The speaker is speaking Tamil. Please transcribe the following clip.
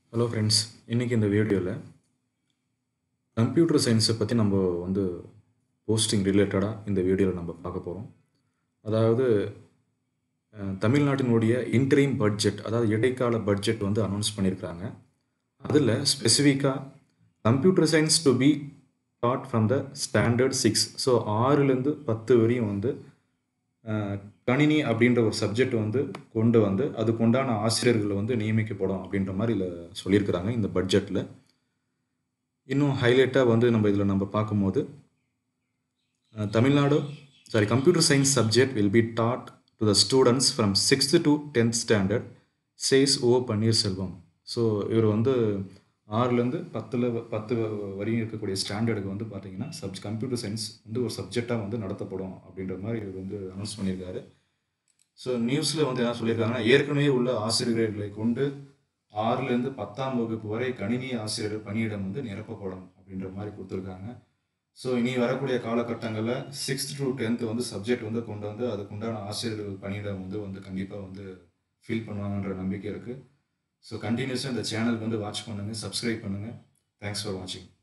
ஹலோ ஃப்ரெண்ட்ஸ் இன்றைக்கி இந்த வீடியோவில் கம்ப்யூட்டர் சயின்ஸை பற்றி நம்ம வந்து போஸ்டிங் ரிலேட்டடாக இந்த வீடியோவில் நம்ம பார்க்க போகிறோம் அதாவது அஹ், தமிழ்நாட்டினுடைய இன்டரீம் பட்ஜெட் அதாவது இடைக்கால பட்ஜெட் வந்து அனௌன்ஸ் பண்ணியிருக்காங்க அதில் ஸ்பெசிஃபிக்காக computer science to B dot from the standard six so ஆறுலேருந்து பத்து வரையும் வந்து அஹ், கணினி அப்படின்ற ஒரு சப்ஜெக்ட் வந்து கொண்டு வந்து அதுக்குண்டான ஆசிரியர்கள் வந்து நியமிக்கப்படும் அப்படின்ற மாதிரி இதில் சொல்லியிருக்கிறாங்க இந்த பட்ஜெட்டில் இன்னும் ஹைலைட்டாக வந்து நம்ம இதில் நம்ம பார்க்கும்போது ah, Tamil Nadu sorry computer science subject will be taught to the students from sixth to tenth standard says O Panneerselvam so இவர் வந்து ஆறுலேருந்து பத்தில் பத்து வரையும் இருக்கக்கூடிய ஸ்டாண்டர்டுக்கு வந்து பார்த்தீங்கன்னா சப் கம்ப்யூட்டர் சயின்ஸ் வந்து ஒரு சப்ஜெக்டாக வந்து நடத்தப்படும் அப்படின்ற மாதிரி இவர் வந்து அனௌன்ஸ் பண்ணியிருக்காரு ஸோ நியூஸில் வந்து என்ன சொல்லியிருக்காங்கன்னா ஏற்கனவே உள்ள ஆசிரியர்களை கொண்டு ஆறுலேருந்து பத்தாம் வகுப்பு வரை கணினி ஆசிரியர் பணியிடம் வந்து நிரப்பப்படும் அப்படின்ற மாதிரி கொடுத்துருக்காங்க ஸோ இனி வரக்கூடிய காலகட்டங்களில் சிக்ஸ்த் டு டென்த் வந்து சப்ஜெக்ட் வந்து கொண்டு வந்து அதுக்குண்டான ஆசிரியர்கள் பணியிடம் வந்து வந்து கண்டிப்பாக வந்து ஃபீல் பண்ணுவாங்கன்ற நம்பிக்கை இருக்குது ஸோ கண்டினியூஸாக இந்த சேனல் வந்து வாட்ச் பண்ணுங்கள் சப்ஸ்கிரைப் பண்ணுங்கள் தேங்க்ஸ் ஃபார் வாட்சிங்